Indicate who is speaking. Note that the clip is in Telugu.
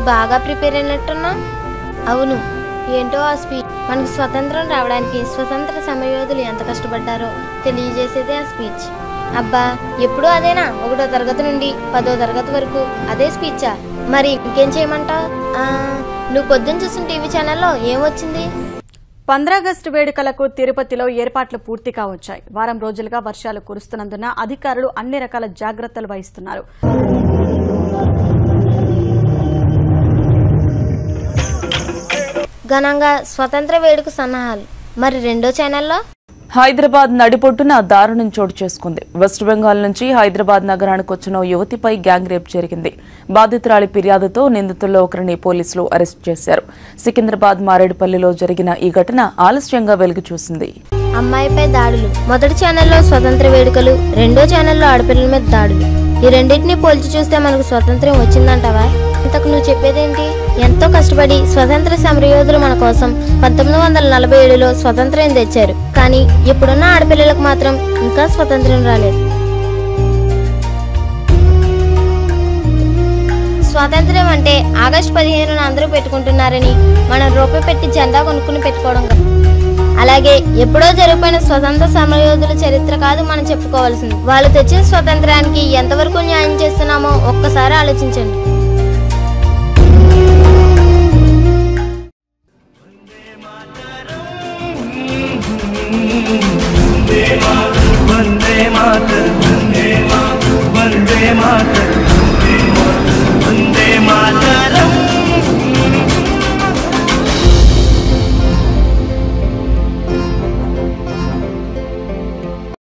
Speaker 1: బాగా ప్రిపేర్ అయినట్టున్నా అవును ఏంటో ఆ స్పీచ్ మనకు స్వతంత్రం రావడానికి స్వతంత్ర సమరయోధులు ఎంత కష్టపడ్డారో తెలియజేసేదే ఆ స్పీచ్ అబ్బా ఎప్పుడూ అదేనా ఒకటో తరగతి నుండి పదో తరగతి వరకు అదే స్పీచా మరి ఇంకేం చేయమంటావు నువ్వు పొద్దున్న చూసిన టీవీ ఛానల్లో ఏమొచ్చింది
Speaker 2: పంద్రాగస్టు వేడుకలకు తిరుపతిలో ఏర్పాట్లు పూర్తి కావచ్చాయి వారం రోజులుగా వర్షాలు కురుస్తున్నందున అధికారులు అన్ని రకాల జాగ్రత్తలు వహిస్తున్నారు
Speaker 1: ఘనంగా స్వతంత్ర వేడుక సన్నాహాలు మరి రెండో ఛానల్లో
Speaker 3: హైదరాబాద్ నడిపొట్టున దారుణం చోటు చేసుకుంది వెస్ట్ బెంగాల్ నుంచి హైదరాబాద్ నగరానికి వచ్చిన ఓ యువతిపై గ్యాంగ్ రేప్ జరిగింది బాధితురాలి ఫిర్యాదుతో నిందితుల్లో ఒకరిని పోలీసులు అరెస్ట్ చేశారు సికింద్రాబాద్ మారేడుపల్లిలో జరిగిన ఈ ఘటన ఆలస్యంగా వెలుగు చూసింది
Speaker 1: అమ్మాయిపై దాడులు మొదటి ఛానల్లో స్వతంత్ర వేడుకలు రెండో ఛానల్లో ఆడపిల్లల మీద దాడులు ఈ రెండింటిని పోల్చి చూస్తే మనకు స్వతంత్రం వచ్చిందంటావా ఇంతకు నువ్వు చెప్పేదేంటి ఎంతో కష్టపడి స్వతంత్ర సమరయోధులు మన కోసం పంతొమ్మిది వందల నలభై ఏడులో స్వతంత్రం తెచ్చారు కానీ ఇప్పుడున్న ఆడపిల్లలకు మాత్రం ఇంకా స్వతంత్రం రాలేదు స్వాతంత్ర్యం అంటే ఆగస్టు పదిహేనున అందరూ పెట్టుకుంటున్నారని మనం రూపాయి పెట్టి జెండా కొనుక్కుని పెట్టుకోవడం కాదు. అలాగే ఎప్పుడో జరిగిపోయిన స్వతంత్ర సమరయోధుల చరిత్ర కాదు మనం చెప్పుకోవాల్సింది వాళ్ళు తెచ్చిన స్వతంత్రానికి ఎంతవరకు న్యాయం చేస్తున్నామో ఒక్కసారి ఆలోచించండి